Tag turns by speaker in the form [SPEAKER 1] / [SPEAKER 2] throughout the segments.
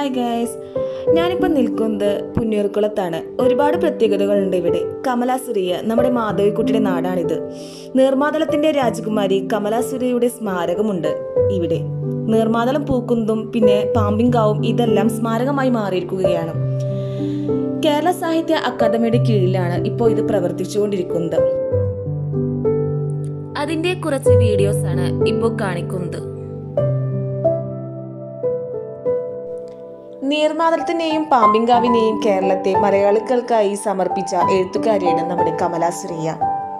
[SPEAKER 1] hi guys ഞാനിപ്പോൾ നിൽക്കുന്നത് പുന്നൂർക്കുളത്താണ് ഒരുപാട് പ്രത്യേകതകളുണ്ട് ഇവിടെ കമലാസുരിയ നമ്മുടെ മാധവിക്കുട്ടിയുടെ നാടാണിത് നീർമാതളത്തിന്റെ രാജകുമാരി കമലാസുരിയുടെ സ്മാരകമുണ്ട് ഇവിടെ നീർമാതളം പൂക്കുന്നതും പിന്നെ പാമ്പിങ്കാവും ഇതെല്ലാം സ്മാരകമായി മാറിയിരിക്കുകയാണ് കേരള സാഹിത്യ അക്കാദമിയുടെ കീഴിലാണ് ഇപ്പോൾ ഇത് പ്രവർത്തിച്ചുകൊണ്ടിരിക്കുന്നത് അതിന്റെ കുറച്ച് വീഡിയോസ് ആണ് ഇപ്പോൾ കാണിക്കുന്നത് നീർമാതളത്തിനെയും പാമ്പിങ്കാവിനെയും കേരളത്തെ മലയാളികൾക്കായി സമർപ്പിച്ച എഴുത്തുകാരിയാണ് നമ്മുടെ കമലാസുരിയ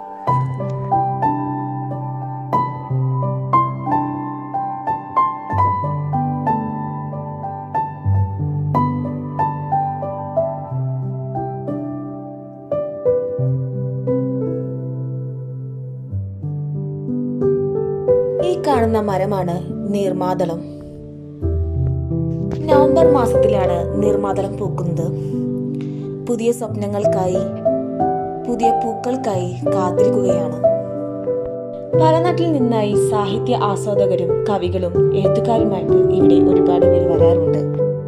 [SPEAKER 1] ഈ കാണുന്ന മരമാണ് നീർമാതളം നവംബർ മാസത്തിലാണ് നീർമാതളം പൂക്കുന്നത് പുതിയ സ്വപ്നങ്ങൾക്കായി പുതിയ പൂക്കൾക്കായി കാത്തിരിക്കുകയാണ് പല നാട്ടിൽ നിന്നായി സാഹിത്യ ആസ്വാദകരും കവികളും എഴുത്തുകാരുമായിട്ട് ഇവിടെ ഒരുപാട് പേര് വരാറുണ്ട്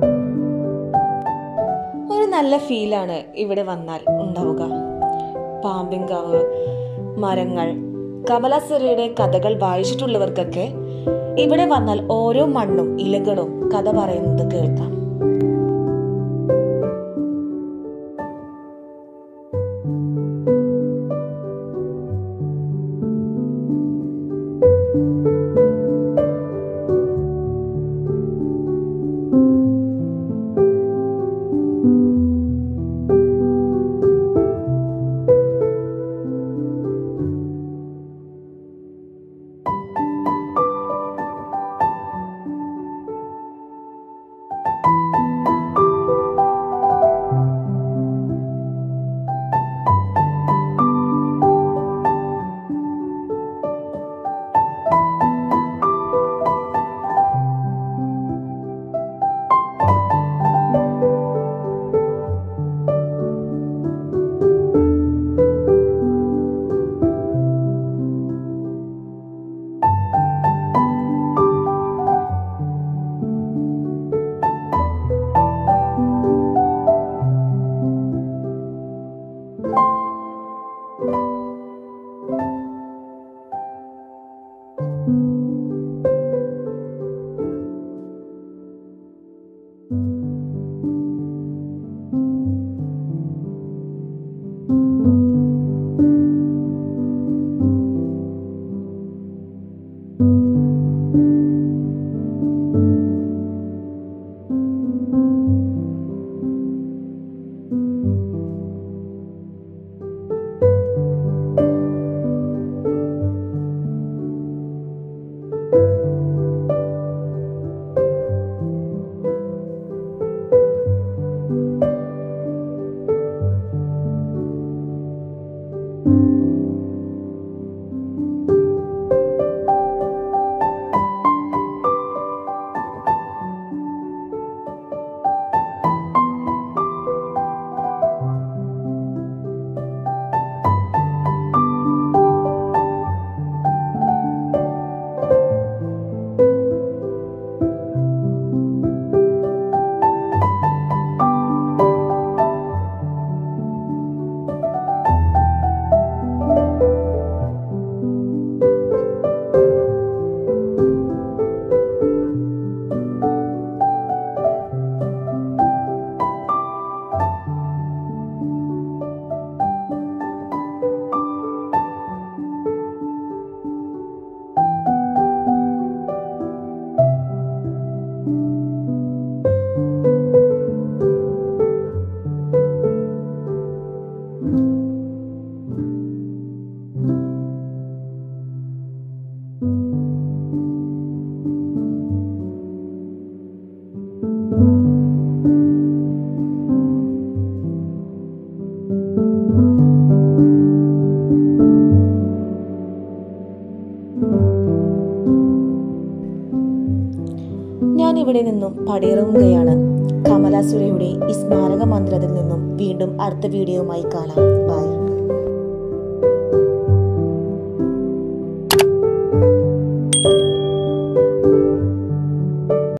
[SPEAKER 1] ഒരു നല്ല ഫീലാണ് ഇവിടെ വന്നാൽ ഉണ്ടാവുക പാമ്പിങ്കാവ് മരങ്ങൾ കമലാസുരയുടെ കഥകൾ വായിച്ചിട്ടുള്ളവർക്കൊക്കെ ഇവിടെ വന്നാൽ ഓരോ മണ്ണും ഇലകളും കഥ പറയുന്നത് കേൾക്കാം ഞാൻ ഇവിടെ നിന്നും പടിയിറങ്ങുകയാണ് കമലാസുരയുടെ ഈ സ്മാരക മന്ദിരത്തിൽ നിന്നും വീണ്ടും അടുത്ത വീഡിയോയുമായി കാണാം ബൈ